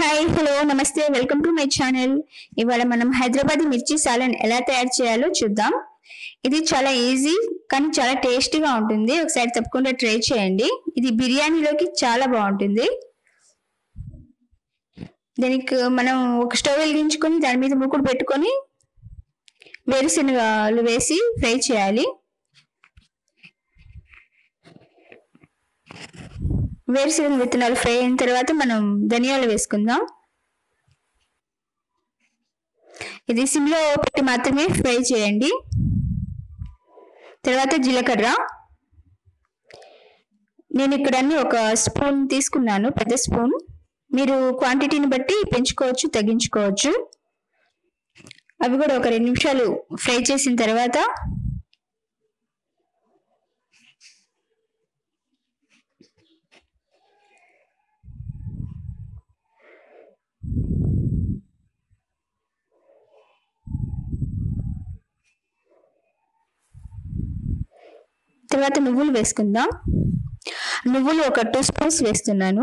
hi hello నమస్తే welcome to my channel ఇవాళ మనం హైదరాబాద్ మిర్చి సాలన్ ఎలా తయారు చేయాలో చూద్దాం ఇది చాలా ఈజీ కానీ చాలా టేస్టీగా ఉంటుంది ఒకసారి తప్పకుండా ట్రై చేయండి ఇది బిర్యానీలోకి చాలా బాగుంటుంది దీనికి మనం ఒక స్టవ్ వెలిగించుకొని దాని మీద మూకుడు పెట్టుకొని వేరుశనగలు వేసి ఫ్రై చేయాలి వేరుశనగ విత్తనాలు ఫ్రై అయిన తర్వాత మనం ధనియాలు వేసుకుందాం ఇది సిమ్లో పెట్టి మాత్రమే ఫ్రై చేయండి తర్వాత జీలకర్ర నేను ఇక్కడ అన్ని ఒక స్పూన్ తీసుకున్నాను పెద్ద స్పూన్ మీరు క్వాంటిటీని బట్టి పెంచుకోవచ్చు తగ్గించుకోవచ్చు అవి కూడా ఒక రెండు నిమిషాలు ఫ్రై చేసిన తర్వాత తర్వాత నువ్వులు వేసుకుందాం నువ్వులు ఒక టూ స్పూన్స్ వేస్తున్నాను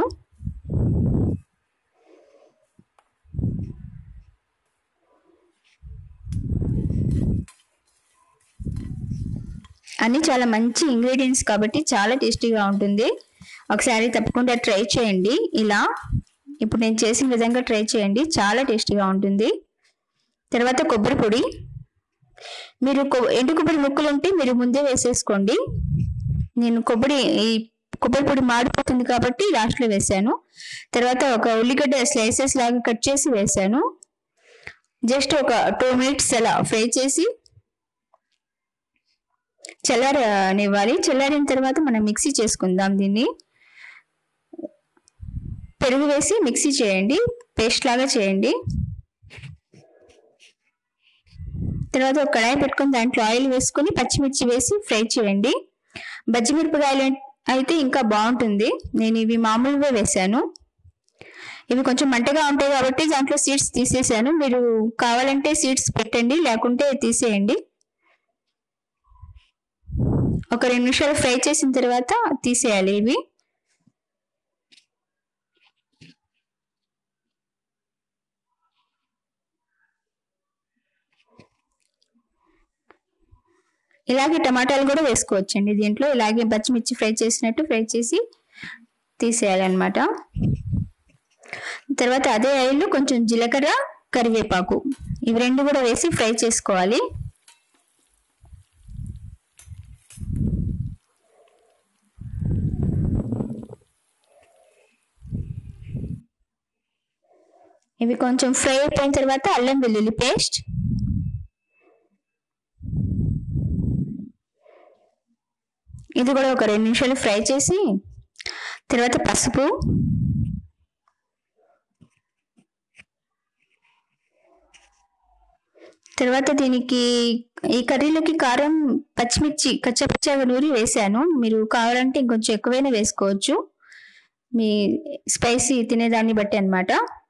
అన్ని చాలా మంచి ఇంగ్రీడియంట్స్ కాబట్టి చాలా టేస్టీగా ఉంటుంది ఒకసారి తప్పకుండా ట్రై చేయండి ఇలా ఇప్పుడు నేను చేసిన విధంగా ట్రై చేయండి చాలా టేస్టీగా ఉంటుంది తర్వాత కొబ్బరి పొడి మీరు ఎండు కొబ్బరి ముక్కలు ఉంటే మీరు ముందే వేసేసుకోండి నేను కొబ్బరి ఈ కొబ్బరి పొడి మాడిపోతుంది కాబట్టి లాస్ట్లో వేసాను తర్వాత ఒక ఉల్లిగడ్డ స్లైసెస్ లాగా కట్ చేసి వేసాను జస్ట్ ఒక టూ మినిట్స్ అలా ఫ్రై చేసి చల్లారనివ్వాలి చల్లారిన తర్వాత మనం మిక్సీ చేసుకుందాం దీన్ని పెరుగు వేసి మిక్సీ చేయండి పేస్ట్ లాగా చేయండి తర్వాత ఒక కడాయి పెట్టుకొని దాంట్లో ఆయిల్ వేసుకొని పచ్చిమిర్చి వేసి ఫ్రై చేయండి బజ్జిమిరపకాయలు అయితే ఇంకా బాగుంటుంది నేను ఇవి మామూలుగా వేసాను ఇవి కొంచెం మంటగా ఉంటాయి కాబట్టి దాంట్లో సీడ్స్ తీసేసాను మీరు కావాలంటే సీడ్స్ పెట్టండి లేకుంటే తీసేయండి ఒక రెండు నిమిషాలు ఫ్రై చేసిన తర్వాత తీసేయాలి ఇవి ఇలాగే టమాటాలు కూడా వేసుకోవచ్చండి దీంట్లో ఇలాగే పచ్చిమిర్చి ఫ్రై చేసినట్టు ఫ్రై చేసి తీసేయాలన్నమాట తర్వాత అదే ఆయిల్లో కొంచెం జీలకర్ర కరివేపాకు ఇవి రెండు కూడా వేసి ఫ్రై చేసుకోవాలి ఇవి కొంచెం ఫ్రై అయిపోయిన తర్వాత అల్లం వెల్లుల్లి పేస్ట్ ఇది కూడా ఒక రెండు నిమిషాలు ఫ్రై చేసి తర్వాత పసుపు తర్వాత దీనికి ఈ కర్రీలోకి కారం పచ్చిమిర్చి కచ్చపచ్చగా నూరి వేసాను మీరు కావాలంటే ఇంకొంచెం ఎక్కువైనా వేసుకోవచ్చు మీ స్పైసీ తినేదాన్ని బట్టి అనమాట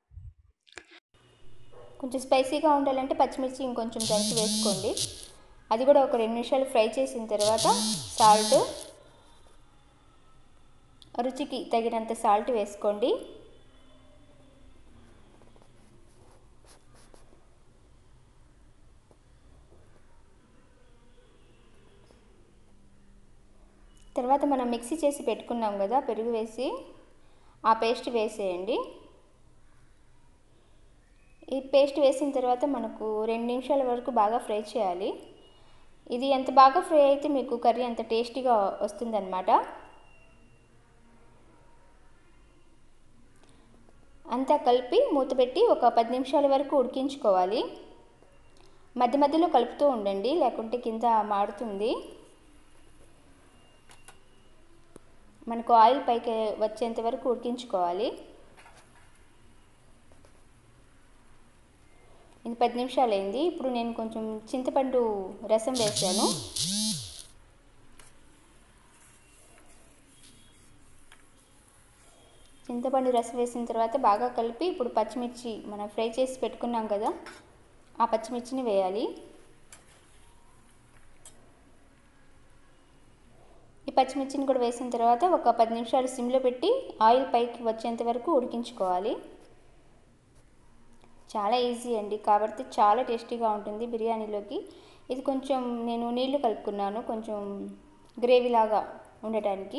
కొంచెం స్పైసీగా ఉండాలంటే పచ్చిమిర్చి ఇంకొంచెం దంచి వేసుకోండి అది కూడా ఒక రెండు నిమిషాలు ఫ్రై చేసిన తర్వాత సాల్ట్ రుచికి తగినంత సాల్ట్ వేసుకోండి తర్వాత మనం మిక్సీ చేసి పెట్టుకున్నాం కదా పెరుగు వేసి ఆ పేస్ట్ వేసేయండి ఈ పేస్ట్ వేసిన తర్వాత మనకు రెండు నిమిషాల వరకు బాగా ఫ్రై చేయాలి ఇది ఎంత బాగా ఫ్రై అయితే మీకు కర్రీ అంత టేస్టీగా వస్తుందన్నమాట అంతా కలిపి మూత పెట్టి ఒక పది నిమిషాల వరకు ఉడికించుకోవాలి మధ్య మధ్యలో కలుపుతూ ఉండండి లేకుంటే కింద మాడుతుంది మనకు ఆయిల్ పైకి వచ్చేంత వరకు ఉడికించుకోవాలి ఇది పది నిమిషాలు అయింది ఇప్పుడు నేను కొంచెం చింతపండు రసం వేసాను చింతపండు రసం వేసిన తర్వాత బాగా కలిపి ఇప్పుడు పచ్చిమిర్చి మనం ఫ్రై చేసి పెట్టుకున్నాం కదా ఆ పచ్చిమిర్చిని వేయాలి ఈ పచ్చిమిర్చిని కూడా వేసిన తర్వాత ఒక పది నిమిషాలు సిమ్లో పెట్టి ఆయిల్ పైకి వచ్చేంత వరకు ఉడికించుకోవాలి చాలా ఈజీ అండి కాబట్టి చాలా టేస్టీగా ఉంటుంది బిర్యానీలోకి ఇది కొంచెం నేను నీళ్లు కలుపుకున్నాను కొంచెం గ్రేవీ లాగా ఉండటానికి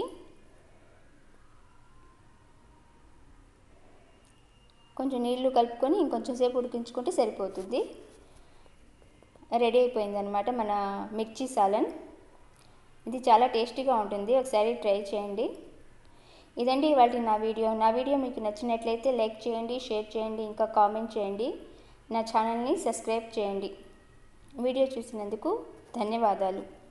కొంచెం నీళ్లు కలుపుకొని ఇంకొంచెం సేపు ఉడికించుకుంటే సరిపోతుంది రెడీ అయిపోయిందనమాట మన మిర్చి సాలన్ ఇది చాలా టేస్టీగా ఉంటుంది ఒకసారి ట్రై చేయండి ఇదండి ఇవాళ నా వీడియో నా వీడియో మీకు నచ్చినట్లయితే లైక్ చేయండి షేర్ చేయండి ఇంకా కామెంట్ చేయండి నా ఛానల్ని సబ్స్క్రైబ్ చేయండి వీడియో చూసినందుకు ధన్యవాదాలు